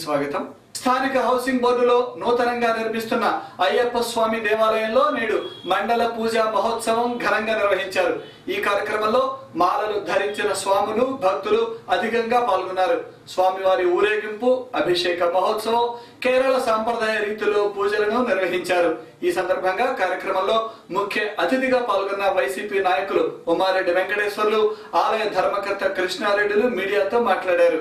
స్వాగతం స్థానిక హౌసింగ్ బోర్డులో నూతనంగా నిర్మిస్తున్న అయ్యప్ప స్వామి దేవాలయంలో నేడు మండల పూజా మహోత్సవం ఘనంగా నిర్వహించారు ఈ కార్యక్రమంలో మాలలు ధరించిన స్వాములు భక్తులు అధికంగా పాల్గొన్నారు స్వామివారి ఊరేగింపు అభిషేక మహోత్సవం కేరళ సాంప్రదాయ రీతిలో పూజలను నిర్వహించారు ఈ సందర్భంగా కార్యక్రమంలో ముఖ్య అతిథిగా పాల్గొన్న వైసీపీ నాయకులు ఉమారెడ్డి వెంకటేశ్వర్లు ఆలయ ధర్మకర్త కృష్ణారెడ్డిలు మీడియాతో మాట్లాడారు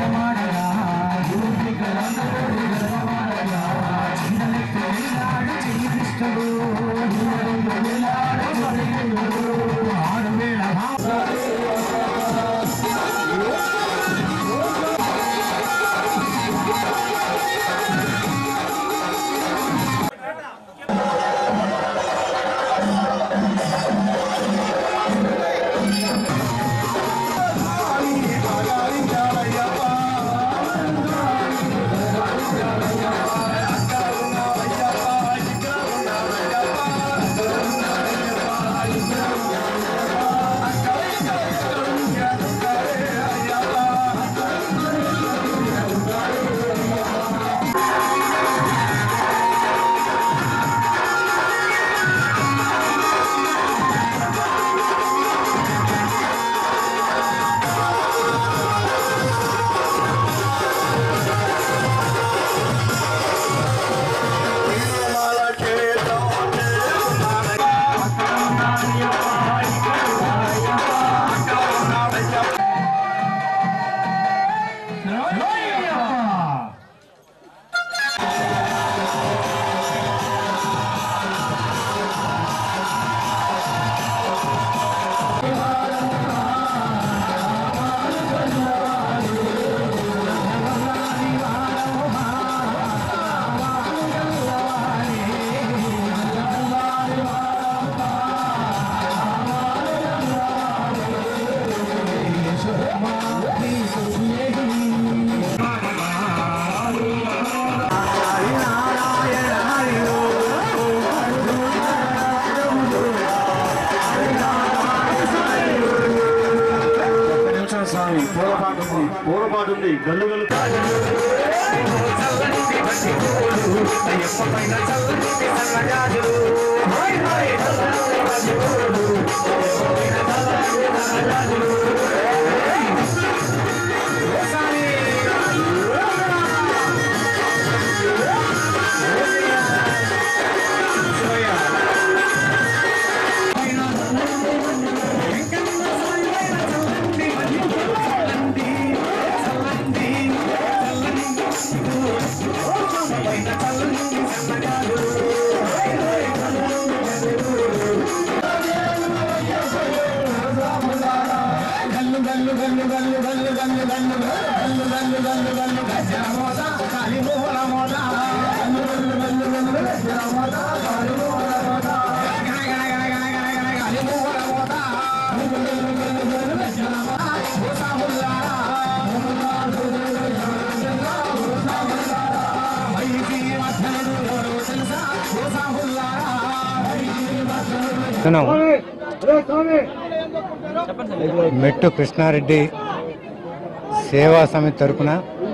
స్వామి పూలపాటు ఉంది పూలపాటు ఉంది గల్లు గల్లు వస్తున్నాం మెట్టు కృష్ణారెడ్డి సేవా సమితి తరపున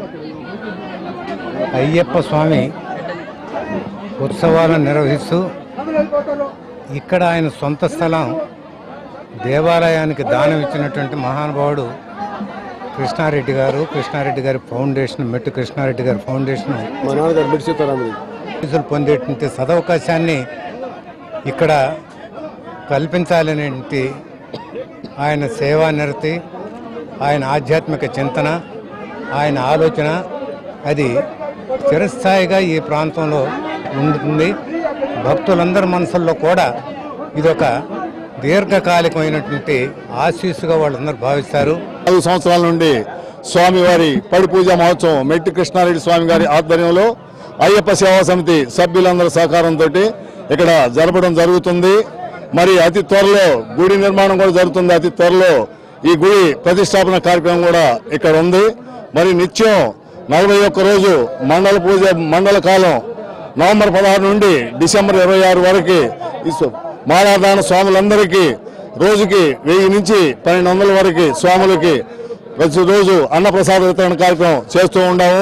అయ్యప్ప స్వామి ఉత్సవాలను నిర్వహిస్తూ ఇక్కడ ఆయన సొంత స్థలం దేవాలయానికి దానం ఇచ్చినటువంటి మహానుభావుడు కృష్ణారెడ్డి గారు కృష్ణారెడ్డి గారి ఫౌండేషన్ మెట్టు కృష్ణారెడ్డి గారి ఫౌండేషన్ మా నాన్నగారు బిడ్డ సీతారాములు పోలీసులు పొందేటువంటి సదవకాశాన్ని ఇక్కడ కల్పించాలనేటి ఆయన సేవా నిరతి ఆయన ఆధ్యాత్మిక చింతన ఆయన ఆలోచన అది చిరస్థాయిగా ఈ ప్రాంతంలో ఉంటుంది భక్తులందరి మనసుల్లో కూడా ఇదొక దీర్ఘకాలికమైనటువంటి ఆశీస్సుగా వాళ్ళందరూ భావిస్తారు ఐదు సంవత్సరాల నుండి స్వామివారి పడి పూజ మహోత్సవం మెట్టి కృష్ణారెడ్డి స్వామి గారి ఆధ్వర్యంలో అయ్యప్ప సేవా సమితి సభ్యులందరి సహకారంతో ఇక్కడ జరపడం జరుగుతుంది మరి అతి త్వరలో గుడి నిర్మాణం కూడా జరుగుతుంది అతి త్వరలో ఈ గుడి ప్రతిష్టాపన కార్యక్రమం కూడా ఇక్కడ ఉంది మరి నిత్యం నలభై ఒక్క రోజు మండల పూజ మండల కాలం నవంబర్ పదహారు నుండి డిసెంబర్ ఇరవై ఆరు వరకు ఈ స్వ- మాలాదాన స్వాములందరికీ రోజుకి వెయ్యి నుంచి పన్నెండు వందల వరకు స్వాములకి ప్రతిరోజు అన్నప్రసాద వితరణ కార్యక్రమం చేస్తూ ఉన్నాము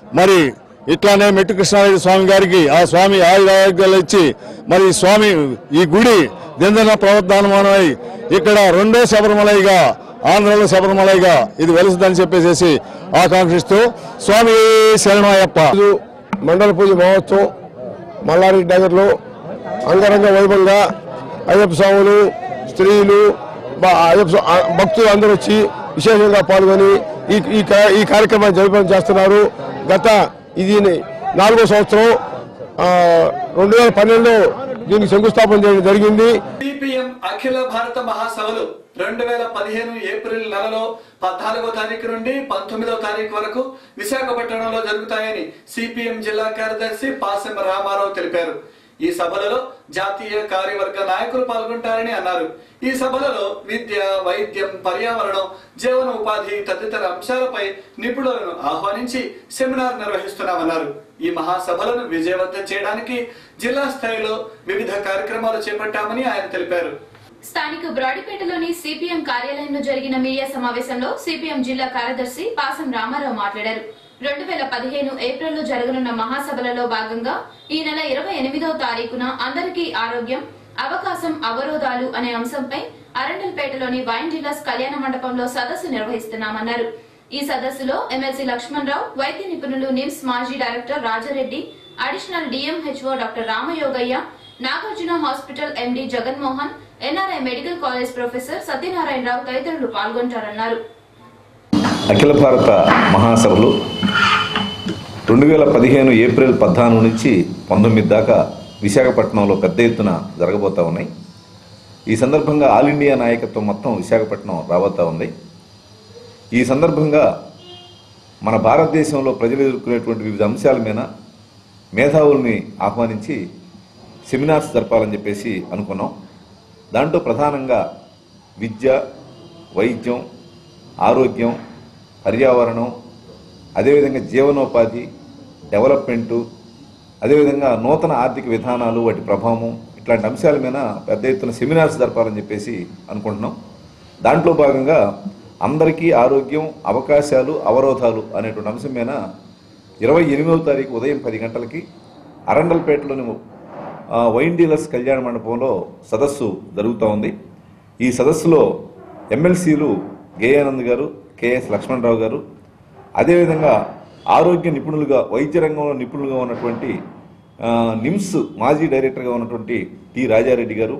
మరి ఇట్లానే మెట్టు కృష్ణారెడ్డి స్వామి గారికి ఆ స్వామి ఆయురారోగ్యాలు ఇచ్చి మరి ఈ స్వామి ఈ గుడి దిందన ప్రవర్తమానమై ఇక్కడ రెండో శబరిమలైగా ఆంధ్రలో శబరిమలైగా ఇది వెలుస్తుందని చెప్పేసి ఆకాంక్షిస్తూ స్వామి శరణమయ్యప్ప రోజు మండల పూజ మహోత్సవం మల్లారెడ్డి నగర్లో అంగరంగ వైభవంగా అయ్యప్ప స్వాములు స్త్రీలు బ- అయ్యప్ప స్వా- ఆ భక్తులు అందరూ వచ్చి విశేషంగా పాల్గొని ఈ ఈ కా- ఈ కార్యక్రమాన్ని జరపడం చేస్తున్నారు గత ఇది నాలుగో సంవత్సరం ఆ, రెండు వేల పన్నెండులో దీనికి శంకుస్థాపన చేయడం జరిగింది సిపిఎం అఖిల భారత మహాసభలు రెండు వేల పదిహేను ఏప్రిల్ నెలలో పద్నాలుగో తారీఖు నుండి పంతొమ్మిదో తారీఖు వరకు విశాఖపట్నంలో జరుగుతాయని సిపిఎం జిల్లా కార్యదర్శి పాసెం రామారావు తెలిపారు ఈ సభలలో జాతీయ కార్యవర్గ నాయకులు పాల్గొంటారని అన్నారు ఈ సభలలో విద్య వైద్యం పర్యావరణం జీవన ఉపాధి తదితర అంశాలపై నిపుణులను ఆహ్వానించి సెమినార్ నిర్వహిస్తున్నామన్నారు ఈ మహాసభలను విజయవంతం చేయడానికి జిల్లా స్థాయిలో వివిధ కార్యక్రమాలు చేపట్టామని ఆయన తెలిపారు స్థానిక బ్రాడిపేటలోని సిపిఎం కార్యాలయంలో జరిగిన మీడియా సమావేశంలో సిపిఎం జిల్లా కార్యదర్శి పాసం రామారావు మాట్లాడారు రెండు వేల పదిహేను ఏప్రిల్లో జరగనున్న మహాసభలలో భాగంగా ఈ నెల ఇరవై ఎనిమిదవ తారీఖున అందరికీ ఆరోగ్యం అవకాశం అవరోధాలు అనే అంశంపై అరండల్పేటలోని వైన్ డీలర్స్ కళ్యాణ మండపంలో సదస్సు నిర్వహిస్తున్నామన్నారు ఈ సదస్సులో ఎమ్మెల్సీ లక్ష్మణ్ రావు వైద్య నిపుణులు నిమ్స్ మాజీ director Rajareddy additional DMHO doctor Ramayogayya Nagarjuna hospital MD Jaganmohan NRI medical college professor Satyanarayanarao తదితరులు పాల్గొంటారన్నారు అఖిల భారత మహాసభలు రెండు వేల పదిహేను ఏప్రిల్ పద్నాలుగు నుంచి పంతొమ్మిది దాకా విశాఖపట్నంలో పెద్ద ఎత్తున జరగబోతా ఉన్నాయి ఈ సందర్భంగా ఆల్ ఇండియా నాయకత్వం మొత్తం విశాఖపట్నం రాబోతా ఉంది ఈ సందర్భంగా మన భారతదేశంలో ప్రజలు ఎదుర్కొనేటువంటి వివిధ అంశాల మీద మేధావుల్ని ఆహ్వానించి సెమినార్స్ జరపాలని చెప్పేసి అనుకున్నాం దాంట్లో ప్రధానంగా విద్య వైద్యం ఆరోగ్యం పర్యావరణం అదేవిధంగా జీవనోపాధి డెవలప్మెంటు అదేవిధంగా నూతన ఆర్థిక విధానాలు వాటి ప్రభావం ఇట్లాంటి అంశాల మీద పెద్ద ఎత్తున సెమినార్స్ జరపాలని చెప్పేసి అనుకుంటున్నాం దాంట్లో భాగంగా అందరికీ ఆరోగ్యం అవకాశాలు అవరోధాలు అనేటువంటి అంశం మీద ఇరవై ఎనిమిదవ తారీఖు ఉదయం పది గంటలకి అరండల్పేటలోని ఆ, వైన్ డీలర్స్ కళ్యాణ మండపంలో సదస్సు జరుగుతూ ఉంది ఈ సదస్సులో ఎమ్మెల్సీలు గేయానంద్ గారు కెఎస్ లక్ష్మణరావు గారు అదేవిధంగా ఆరోగ్య నిపుణులుగా వైద్య రంగంలో నిపుణులుగా ఉన్నటువంటి ఆ, నిమ్స్ మాజీ డైరెక్టర్గా ఉన్నటువంటి టి రాజారెడ్డి గారు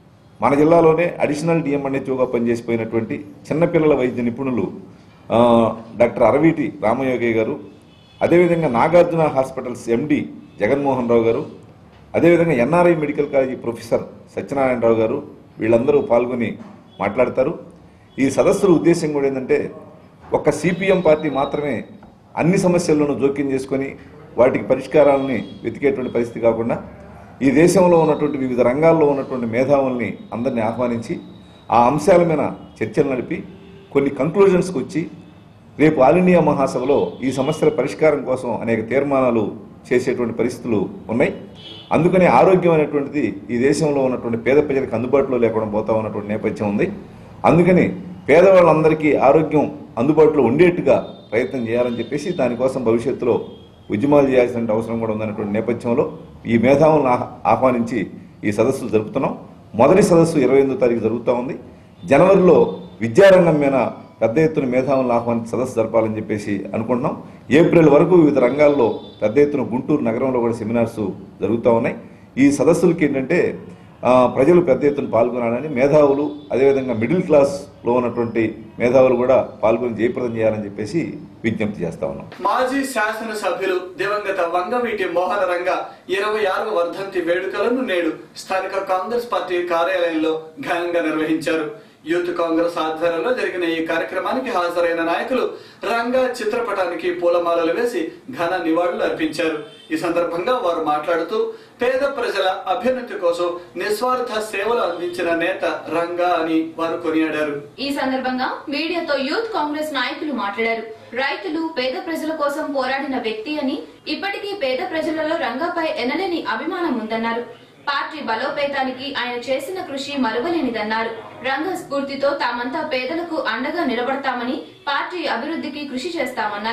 మన జిల్లాలోనే అడిషనల్ డిఎంఎన్హెచ్ఓగా పనిచేసిపోయినటువంటి చిన్నపిల్లల వైద్య నిపుణులు ఆ, డాక్టర్ అరవీటి రామయోగయ్య గారు అదేవిధంగా నాగార్జున హాస్పిటల్స్ ఎండి జగన్మోహన్ రావు గారు అదేవిధంగా NRI medical college professor Satyanarayanarao గారు వీళ్ళందరూ పాల్గొని మాట్లాడతారు ఈ సదస్సుల ఉద్దేశం కూడా ఏంటంటే ఒక్క సిపిఎం పార్టీ మాత్రమే అన్ని సమస్యలను జోక్యం చేసుకొని వాటికి పరిష్కారాలని వెతికేటువంటి పరిస్థితి కాకుండా ఈ దేశంలో ఉన్నటువంటి వివిధ రంగాల్లో ఉన్నటువంటి మేధావుల్ని అందరినీ ఆహ్వానించి ఆ అంశాల మీద చర్చలు నడిపి కొన్ని కంక్లూజన్స్కి వచ్చి రేపు ఆల్ ఇండియా మహాసభలో ఈ సమస్యల పరిష్కారం కోసం అనేక తీర్మానాలు చేసేటువంటి పరిస్థితులు ఉన్నాయి అందుకని ఆరోగ్యం అనేటువంటిది ఈ దేశంలో ఉన్నటువంటి పేద ప్రజలకు అందుబాటులో లేకుండా పోతా ఉన్నటువంటి నేపథ్యం ఉంది అందుకని పేదవాళ్ళందరికీ ఆరోగ్యం అందుబాటులో ఉండేట్టుగా ప్రయత్నం చేయాలని చెప్పేసి దానికోసం భవిష్యత్తులో ఉద్యమాలు చేయాల్సిన అవసరం కూడా ఉందన్నటువంటి నేపథ్యంలో ఈ మేధావులను ఆహ్- ఆహ్వానించి ఈ సదస్సులు జరుపుతున్నాం మొదటి సదస్సు ఇరవై ఎనిమిదో తారీఖు జరుగుతూ ఉంది జనవరిలో విద్యారంగం మీద పెద్ద ఎత్తున మేధావులను ఆహ్వానించి సదస్సు జరపాలని చెప్పేసి అనుకుంటున్నాం ఏప్రిల్ వరకు వివిధ రంగాల్లో పెద్ద ఎత్తున గుంటూరు నగరంలో కూడా సెమినార్స్ జరుగుతూ ఉన్నాయి ఈ సదస్సులకి ఏంటంటే ఆ, ప్రజలు పెద్ద ఎత్తున పాల్గొనాలని మేధావులు అదేవిధంగా మిడిల్ క్లాస్లో ఉన్నటువంటి మేధావులు కూడా పాల్గొని జయప్రదం చేయాలని చెప్పేసి విజ్ఞప్తి చేస్తా ఉన్నాం మాజీ శాసనసభ్యులు దివంగత వంగవీటి మోహన రంగ ఇరవై ఆరవ వర్ధంతి వేడుకలను నేడు స్థానిక కాంగ్రెస్ పార్టీ కార్యాలయంలో ఘనంగా నిర్వహించారు యూత్ కాంగ్రెస్ ఆధ్వర్యంలో జరిగిన ఈ కార్యక్రమానికి హాజరైన నాయకులు రంగా చిత్రపటానికి పూలమాలలు వేసి ఘన నివాళులు అర్పించారు ఈ సందర్భంగా వారు మాట్లాడుతూ పేద ప్రజల అభ్యున్నతి కోసం నిస్వార్థ సేవలు అందించిన నేత రంగా అని వారు కొనియాడారు ఈ సందర్భంగా మీడియాతో యూత్ కాంగ్రెస్ నాయకులు మాట్లాడారు రైతులు పేద ప్రజల కోసం పోరాడిన వ్యక్తి అని ఇప్పటికీ పేద ప్రజలలో రంగపై ఎనలేని అభిమానం ఉందన్నారు పార్టీ బలోపేతానికి ఆయన చేసిన కృషి మరువలేనిదన్నారు రంగ స్ఫూర్తితో తామంతా పేదలకు అండగా నిలబడతామని పార్టీ అభివృద్ధికి కృషి చేస్తామన్నారు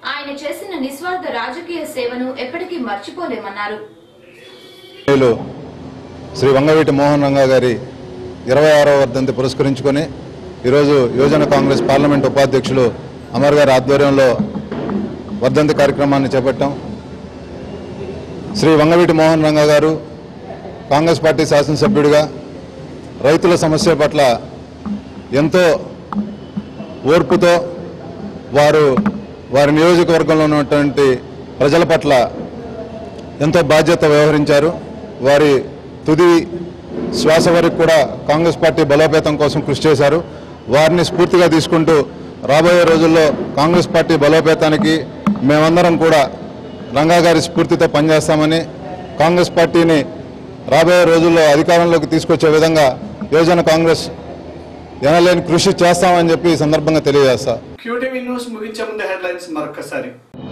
ఆయన చేసిన నిస్వార్థ రాజకీయ సేవను ఎప్పటికీ మర్చిపోలేమన్నారు వీళ్ళు శ్రీ వంగవీటి మోహన్ రంగా గారి ఇరవై ఆరవ వర్ధంతి పురస్కరించుకొని ఈరోజు యువజన కాంగ్రెస్ పార్లమెంట్ ఉపాధ్యక్షులు అమర్ గారి ఆధ్వర్యంలో వర్ధంతి కార్యక్రమాన్ని చేపట్టాం శ్రీ వంగవీటి మోహన్ రంగా గారు కాంగ్రెస్ పార్టీ శాసనసభ్యుడిగా రైతుల సమస్య పట్ల ఎంతో ఓర్పుతో వారు వారి నియోజకవర్గంలో ఉన్నటువంటి ప్రజల పట్ల ఎంతో బాధ్యత వ్యవహరించారు వారి తుది శ్వాస వరకు కూడా కాంగ్రెస్ పార్టీ బలోపేతం కోసం కృషి చేశారు వారిని స్ఫూర్తిగా తీసుకుంటూ రాబోయే రోజుల్లో కాంగ్రెస్ పార్టీ బలోపేతానికి మేమందరం కూడా రంగా గారి స్ఫూర్తితో పనిచేస్తామని కాంగ్రెస్ పార్టీని రాబోయే రోజుల్లో అధికారంలోకి తీసుకొచ్చే విధంగా యోజన కాంగ్రెస్ ఎనలేని కృషి చేస్తామని చెప్పి ఈ సందర్భంగా తెలియజేస్తా క్యూటీవీ న్యూస్ ముగించే ముందు హెడ్లైన్స్ మరొకసారి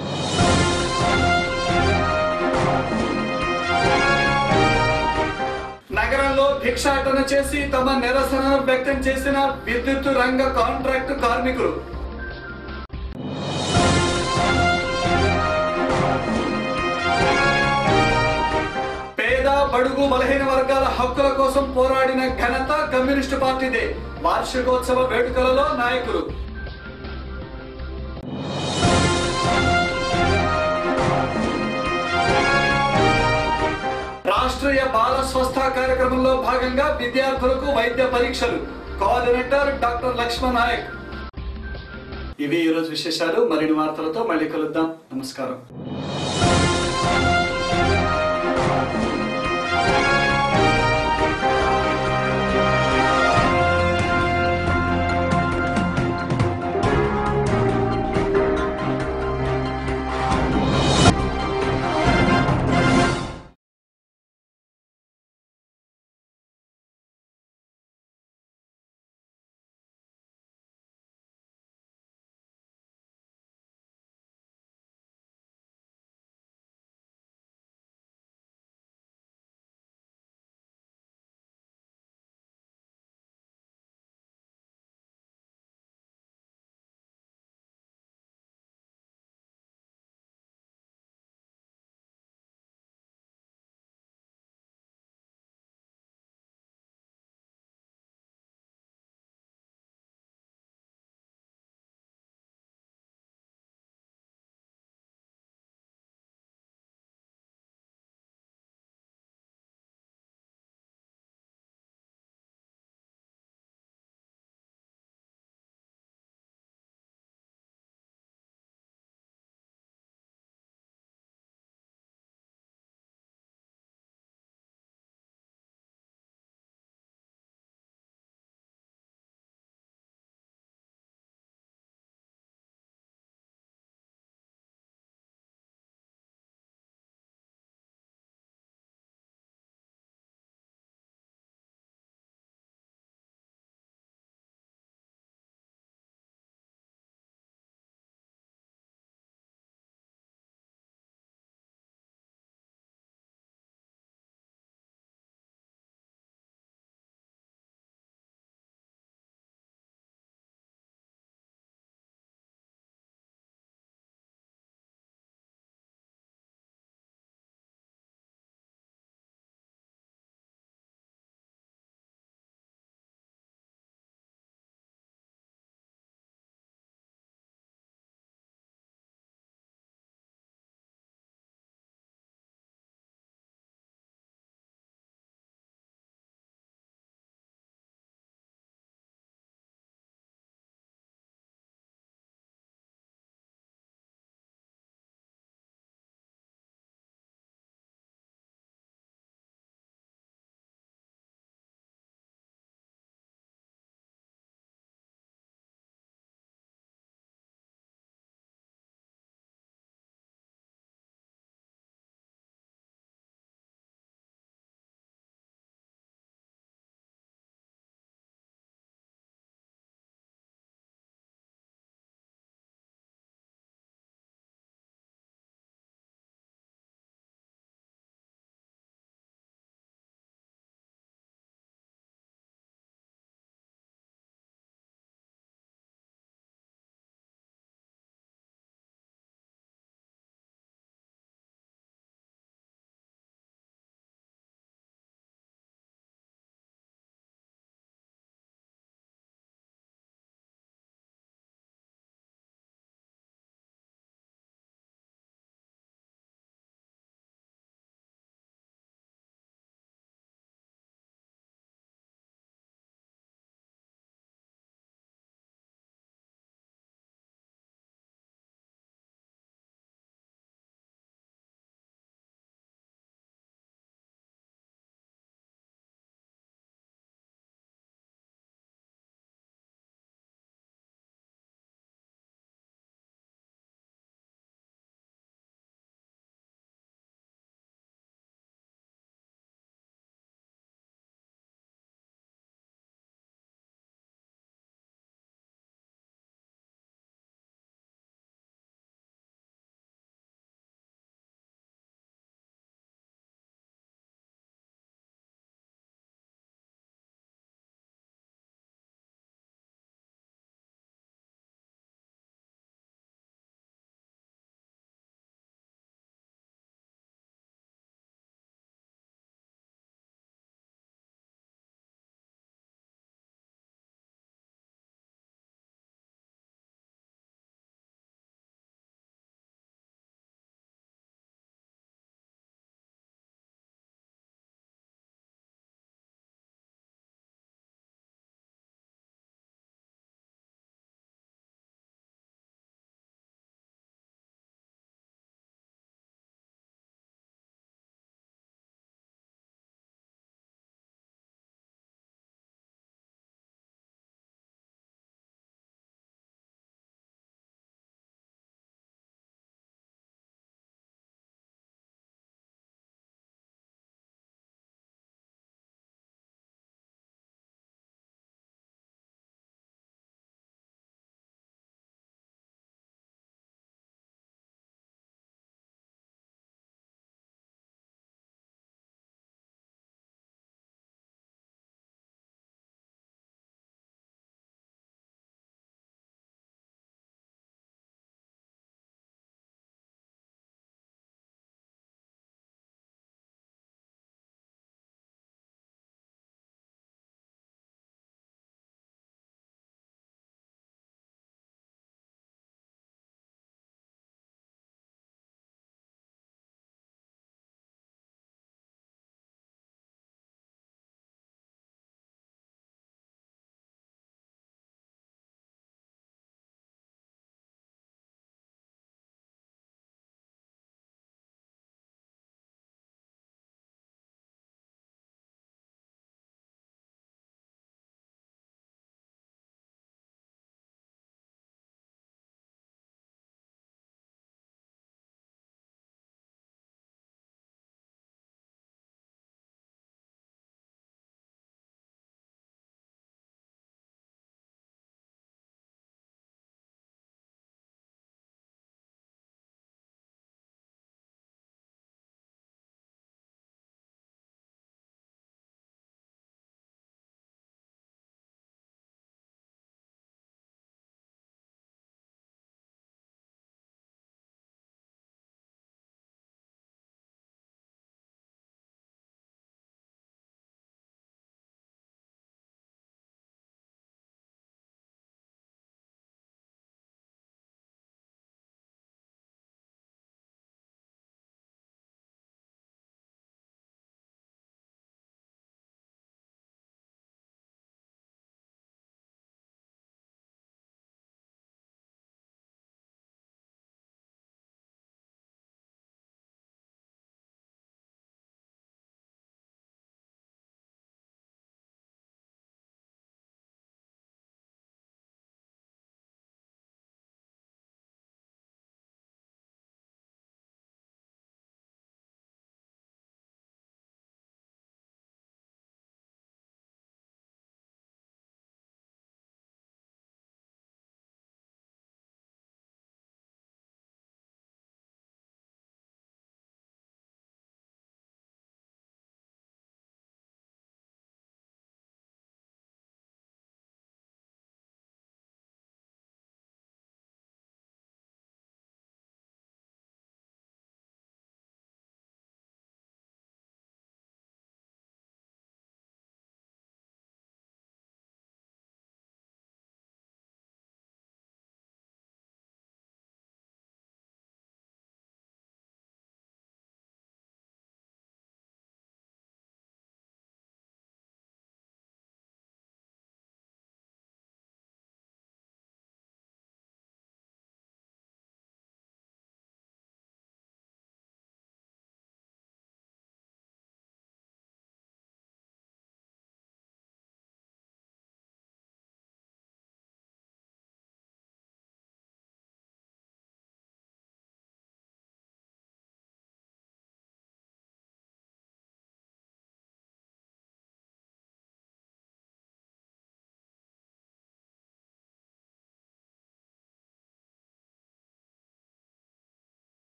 నగరంలో భిక్షాటన చేసి తమ నిరసన వ్యక్తం చేసిన విద్యుత్ రంగ కాంట్రాక్టు కార్మికులు పేద బడుగు బలహీన వర్గాల హక్కుల కోసం పోరాడిన ఘనత కమ్యూనిస్టు పార్టీదే వార్షికోత్సవ వేడుకలలో నాయకులు రాష్ట్రీయ బాల స్వస్థ కార్యక్రమంలో భాగంగా విద్యార్థులకు వైద్య పరీక్షలు కోఆర్డినేటర్ డాక్టర్ లక్ష్మణ్ నాయక్ ఇవి ఈరోజు విశేషాలు మరిన్ని వార్తలతో మళ్ళీ కలుద్దాం నమస్కారం